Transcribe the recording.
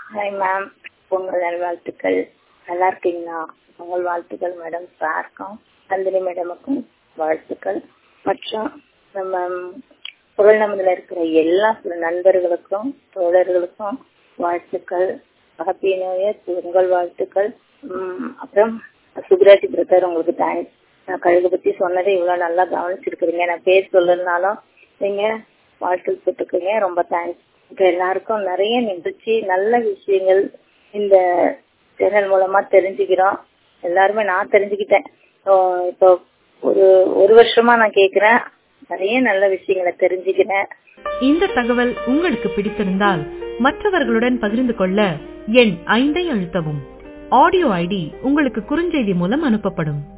hi ma'am Pongal நல்வாழ்த்துக்கள் நல்லா இருக்கீங்களா பொங்கல் வாழ்த்துக்கள் மேடம் சாருக்கும் நந்தினி மேடமுக்கும் வாழ்த்துக்கள் மற்றும் நம்ம குரல் நமதுல இருக்கிற எல்லா நண்பர்களுக்கும் தோழர்களுக்கும் வாழ்த்துக்கள் ஹாப்பி நியூ இயர் பொங்கல் வாழ்த்துக்கள் உம் அப்புறம் சுப்ராஜ் பிரதர் உங்களுக்கு தேங்க்ஸ் நான் கழுகு பத்தி சொன்னதை இவ்வளவு நல்லா கவனிச்சிருக்கிறீங்க நான் பேர் சொல்லனாலும் நீங்க வாழ்த்து போட்டுக்கிறீங்க ரொம்ப தேங்க்ஸ் இப்ப எல்லாருக்கும் நிறைய நிகழ்ச்சி நல்ல விஷயங்கள் இந்த சேனல் மூலமா தெரிஞ்சுக்கிறோம் எல்லாருமே நான் தெரிஞ்சுக்கிட்டேன் இப்போ ஒரு ஒரு வருஷமா நான் கேக்குறேன் நிறைய நல்ல விஷயங்களை தெரிஞ்சுக்கிறேன் இந்த தகவல் உங்களுக்கு பிடித்திருந்தால் மற்றவர்களுடன் பகிர்ந்து கொள்ள எண் ஐந்தை அழுத்தவும் ஆடியோ ஐடி உங்களுக்கு குறுஞ்செய்தி மூலம் அனுப்பப்படும்